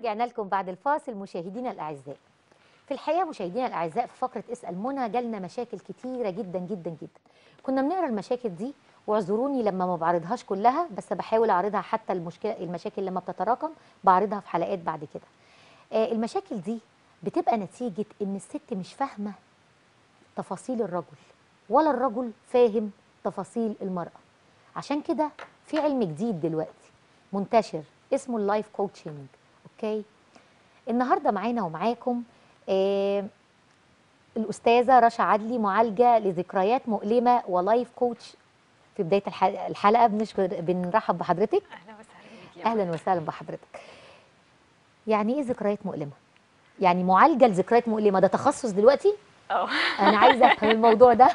ورجعنا لكم بعد الفاصل مشاهدينا الاعزاء في الحقيقه مشاهدينا الاعزاء في فقره اسال منى جالنا مشاكل كتيره جدا جدا جدا كنا بنقرا المشاكل دي واعذروني لما ما بعرضهاش كلها بس بحاول اعرضها حتى المشكله المشاكل لما بتتراكم بعرضها في حلقات بعد كده آه المشاكل دي بتبقى نتيجه ان الست مش فاهمه تفاصيل الرجل ولا الرجل فاهم تفاصيل المراه عشان كده في علم جديد دلوقتي منتشر اسمه اللايف كوتشنج اوكي النهارده معانا ومعاكم آه الاستاذه رشا عدلي معالجه لذكريات مؤلمه ولايف كوتش في بدايه الح- الحلقه بنشكر بنرحب بحضرتك اهلا وسهلا بيك يا اهلا وسهلا بحضرتك يعني ايه ذكريات مؤلمه يعني معالجه لذكريات مؤلمه ده تخصص دلوقتي اه انا عايزه افهم الموضوع ده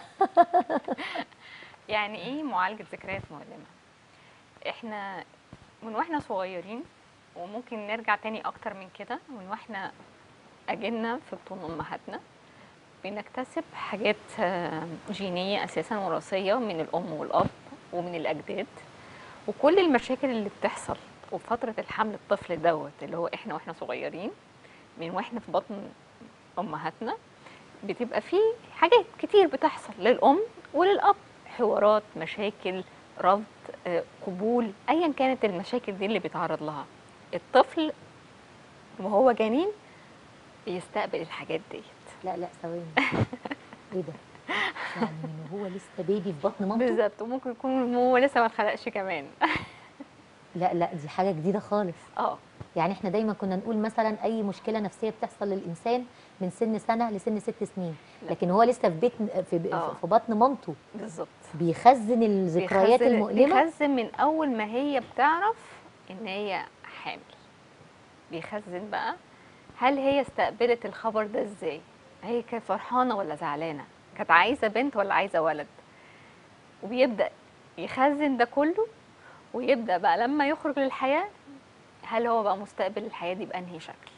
يعني ايه معالجه ذكريات مؤلمه احنا من واحنا صغيرين وممكن نرجع تاني اكتر من كده من واحنا اجلنا في بطون امهاتنا بنكتسب حاجات آه، جينيه اساسا وراثيه من الام والاب ومن الاجداد وكل المشاكل اللي بتحصل وفتره الحمل الطفل دوت اللي هو احنا واحنا صغيرين من واحنا في بطن امهاتنا بتبقى فيه حاجات كتير بتحصل للأم وللأب حوارات مشاكل رفض آه، قبول أيا كانت المشاكل دي اللي بيتعرض لها الطفل وهو جنين بيستقبل الحاجات ديت لا لا ثواني ايه ده يعني من هو لسه بيبي في بطن مامته بالظبط وممكن يكون هو لسه ما اتخلقش كمان لا لا دي حاجه جديده خالص اه يعني احنا دايما كنا نقول مثلا اي مشكله نفسيه بتحصل للانسان من سن سنه لسن ست سنين لا. لكن هو لسه في بيت في, آه. في بطن مامته بالظبط بيخزن الذكريات بيخزن- المؤلمه بيخزن من اول ما هي بتعرف ان هي حامل بيخزن بقى هل هي استقبلت الخبر ده ازاي هي كانت فرحانه ولا زعلانه كانت عايزه بنت ولا عايزه ولد وبيبدا يخزن ده كله ويبدا بقى لما يخرج للحياه هل هو بقى مستقبل الحياه دي بانهي شكل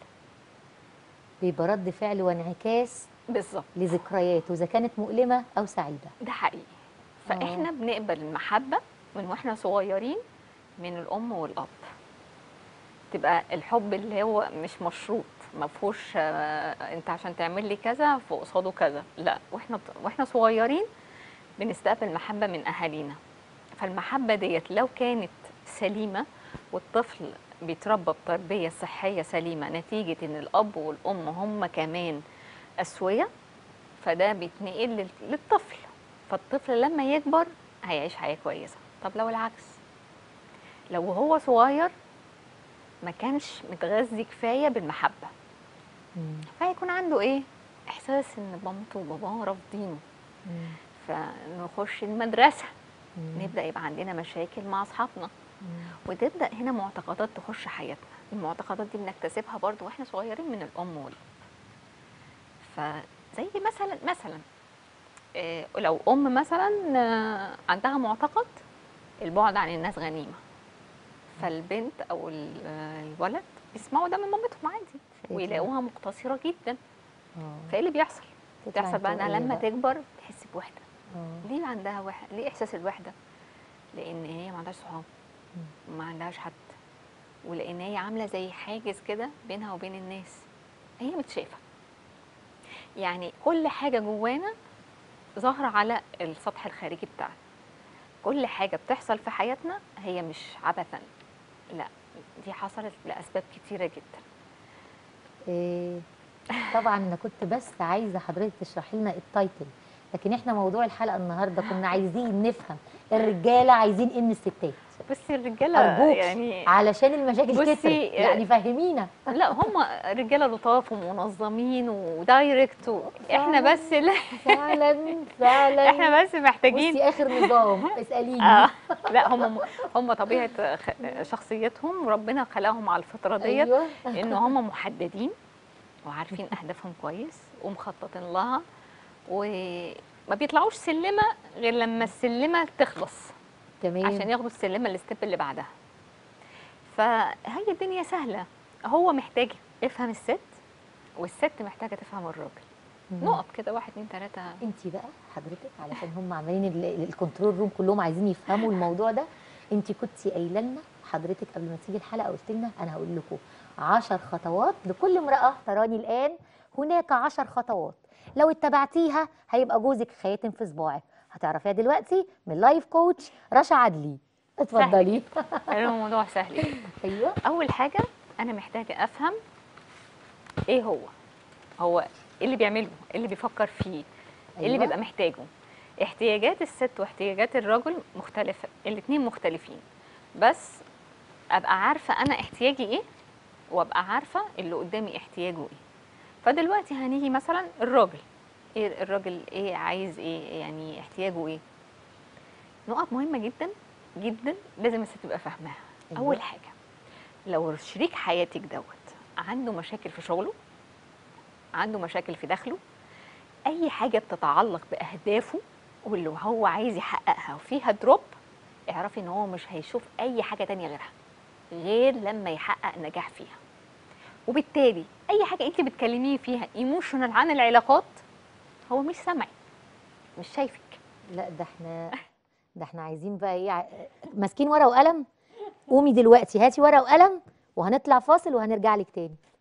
بيبقى رد فعل وانعكاس بالظبط لذكريات واذا كانت مؤلمه او سعيده ده حقيقي فاحنا بنقبل المحبه من واحنا صغيرين من الام والاب تبقى الحب اللي هو مش مشروط ما فيهوش آه، انت عشان تعمل لي كذا فقصاده كذا لا واحنا واحنا صغيرين بنستقبل محبه من اهالينا فالمحبه ديت لو كانت سليمه والطفل بيتربى بتربيه صحيه سليمه نتيجه ان الاب والام هم كمان اسويه فده بيتنقل لل- للطفل فالطفل لما يكبر هيعيش حياه كويسه طب لو العكس لو هو صغير ما كانش متغذي كفايه بالمحبه مم. فهيكون عنده ايه احساس ان مامته وباباه رافضينه مم. فنخش المدرسه مم. نبدا يبقى عندنا مشاكل مع اصحابنا مم. وتبدا هنا معتقدات تخش حياتنا المعتقدات دي بنكتسبها برضو واحنا صغيرين من الام والاب فزي مثلا مثلا آه، لو ام مثلا آه، عندها معتقد البعد عن الناس غنيمه فالبنت او ال- آه، الولد بيسمعوا ده من مامتهم عادي فكرة. ويلاقوها مقتصره جدا آه. فايه اللي بيحصل تطلع بيحصل بقى انها انطوائية لما بقى. تكبر تحس بوحده آه. ليه عندها وحده ليه احساس الوحده لان هي ما عندهاش صحاب ما عندهاش حد ولان هي عامله زي حاجز كده بينها وبين الناس هي متشافه يعني كل حاجه جوانا ظاهره على السطح الخارجي بتاعنا كل حاجه بتحصل في حياتنا هي مش عبثا لا دي حصلت لاسباب كتيره جدا إيه، طبعا انا كنت بس عايزه حضرتك تشرحي لنا التايتل لكن احنا موضوع الحلقه النهارده كنا عايزين نفهم الرجاله عايزين ايه من الستات بصي الرجاله ارجوك يعني علشان المشاكل بصي، كترت يعني فهمينا لا هم رجاله لطاف ومنظمين ودايركت و... احنا بس لا فعلا فعلا احنا بس محتاجين بصي اخر نظام اساليني اه لا هم هم طبيعه خ- شخصيتهم وربنا خلقهم على الفطره ديت ايوه ان هم محددين وعارفين اهدافهم كويس ومخططين لها وما بيطلعوش سلمه غير لما السلمه تخلص تمام عشان ياخدوا السلمه الستيب اللي بعدها فهي الدنيا سهله هو محتاج يفهم الست والست محتاجه تفهم الراجل مم. نقط كده واحد اتنين تلاته انت بقى حضرتك علشان هم عمالين ال- الكنترول روم كلهم عايزين يفهموا الموضوع ده انت كنتي قايله لنا حضرتك قبل ما تيجي الحلقه قلت لنا انا هقول لكم 10 خطوات لكل امراه تراني الان هناك 10 خطوات لو اتبعتيها هيبقى جوزك خاتم في صباعك هتعرفيها دلوقتي من لايف كوتش رشا عدلي اتفضلي الموضوع سهل جدا ايوه اول حاجه انا محتاجه افهم ايه هو هو ايه اللي بيعمله ايه اللي بيفكر فيه ايه اللي أيوة. بيبقى محتاجه احتياجات الست واحتياجات الرجل مختلفه الاتنين مختلفين بس ابقى عارفه انا احتياجي ايه وابقى عارفه اللي قدامي احتياجه ايه فدلوقتي هنيجي مثلا الراجل ايه الراجل ايه عايز ايه يعني احتياجه ايه نقط مهمه جدا جدا لازم الست تبقى فاهماها أيوة. اول حاجه لو شريك حياتك دوت عنده مشاكل في شغله عنده مشاكل في دخله اي حاجه بتتعلق باهدافه واللي هو عايز يحققها وفيها دروب اعرفي ان هو مش هيشوف اي حاجه تانية غيرها غير لما يحقق نجاح فيها وبالتالي اي حاجه انت بتكلميه فيها ايموشنال عن العلاقات هو مش سامعك مش شايفك لا ده احنا ده احنا عايزين بقى ايه ع- ماسكين ورقه وقلم قومي دلوقتي هاتي ورقه وقلم وهنطلع فاصل وهنرجع لك تاني